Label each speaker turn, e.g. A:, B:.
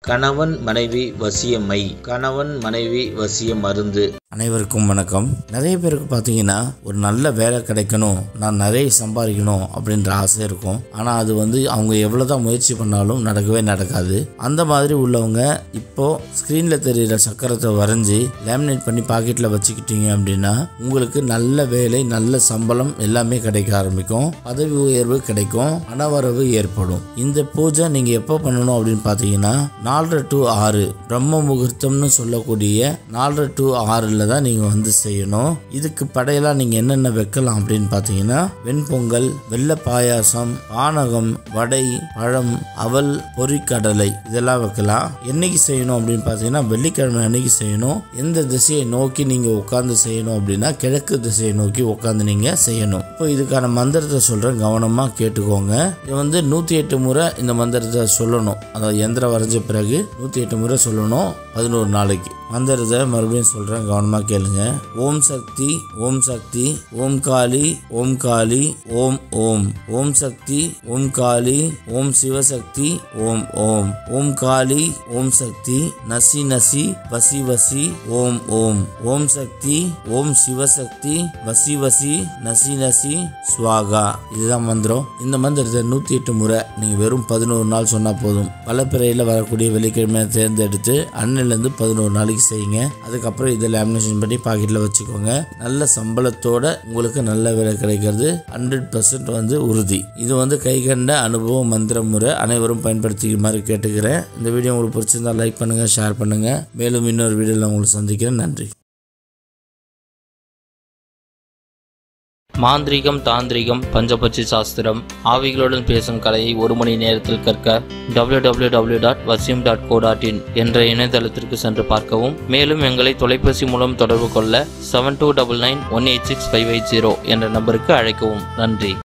A: கணவன் மனைவி வசியமை கணவன் மனைவி வசிய மருந்து
B: அனைவருக்கும் வணக்கம் நிறைய பேருக்கு பார்த்தீங்கன்னா ஒரு நல்ல வேலை கிடைக்கணும் நான் நிறைய சம்பாதிக்கணும் அப்படின்ற ஆசை இருக்கும் ஆனால் அது வந்து அவங்க எவ்வளோதான் முயற்சி பண்ணாலும் நடக்கவே நடக்காது அந்த மாதிரி உள்ளவங்க இப்போ ஸ்க்ரீனில் தெரிகிற சக்கரத்தை வரைஞ்சி லேமினேட் பண்ணி பாக்கெட்டில் வச்சுக்கிட்டீங்க அப்படின்னா உங்களுக்கு நல்ல வேலை நல்ல சம்பளம் எல்லாமே கிடைக்க ஆரம்பிக்கும் பதவி உயர்வு கிடைக்கும் பணவரவு ஏற்படும் இந்த பூஜை நீங்கள் எப்போ பண்ணணும் அப்படின்னு பார்த்தீங்கன்னா நாலரை டு ஆறு பிரம்ம முகூர்த்தம்னு சொல்லக்கூடிய நாலரை டு ஆறில் தான் நீங்கள் வந்து செய்யணும் இதுக்கு படையெல்லாம் நீங்கள் என்னென்ன வைக்கலாம் அப்படின்னு பார்த்தீங்கன்னா வெண்பொங்கல் வெள்ளை பாயாசம் பானகம் வடை பழம் அவல் பொரிக்கடலை இதெல்லாம் வைக்கலாம் என்னைக்கு செய்யணும் அப்படின்னு பார்த்தீங்கன்னா வெள்ளிக்கிழமை அன்னைக்கு செய்யணும் எந்த திசையை நோக்கி நீங்கள் உட்காந்து செய்யணும் அப்படின்னா கிழக்கு திசையை நோக்கி உட்காந்து நீங்கள் செய்யணும் இப்போ இதுக்கான மந்திரத்தை சொல்கிறேன் கவனமாக கேட்டுக்கோங்க இது வந்து நூற்றி எட்டு முறை இந்த மந்திரத்தை சொல்லணும் அதாவது எந்திரம் வரைஞ்ச பிறகு நூற்றி எட்டு முறை சொல்லணும் பதினோரு நாளைக்கு மந்திரத்தை மறுபடியும் சொல்கிறேன் கவனமாக கேளுங்க ஓம் சக்தி ஓம் சக்தி ஓம் காளி ஓம் காளி ஓம் ஓம் ஓம் சக்தி ஓம் காளி ஓம் சிவசக்தி ஓம் ஓம் ஓம் காளி ஓம் சக்தி நசி நசி வசி வசி ஓம் ஓம் ஓம் சக்தி ஓம் சிவசக்தி வசி வசி நசி நசி ஸ்வாகா இதுதான் மந்திரம் இந்த மந்திரத்தை நூற்றி எட்டு முறை நீங்கள் வெறும் பதினோரு நாள் சொன்னால் போதும் பல பிறையில் வரக்கூடிய வெள்ளிக்கிழமையை தேர்ந்தெடுத்து அன்னிலேருந்து பதினோரு நாளைக்கு செய்யுங்க அதுக்கப்புறம் இதை லேமினேஷன் பண்ணி பாக்கெட்டில் வச்சுக்கோங்க நல்ல சம்பளத்தோட உங்களுக்கு நல்ல வேலை கிடைக்கிறது ஹண்ட்ரட் பர்சன்ட் வந்து உறுதி இது வந்து கை கண்ட அனுபவம் மந்திர முறை அனைவரும் பயன்படுத்திக்குமாறு கேட்டுக்கிறேன் இந்த வீடியோ உங்களுக்கு பிடிச்சிருந்தா லைக் பண்ணுங்கள் ஷேர் பண்ணுங்கள் மேலும் இன்னொரு வீடியோவில் உங்களை சந்திக்கிறேன் நன்றி
C: மாந்திரீகம் தாந்திரிகம் பஞ்சபட்சி சாஸ்திரம் ஆவிகளுடன் பேசும் கலையை ஒரு மணி நேரத்தில் கற்க www.vasim.co.in டாட் வசியம் டாட் கோ டாட் இன் என்ற இணையதளத்திற்கு சென்று பார்க்கவும் மேலும் எங்களை தொலைபேசி மூலம் தொடர்பு கொள்ள seven two double nine one eight six five eight zero என்ற நம்பருக்கு அழைக்கவும் நன்றி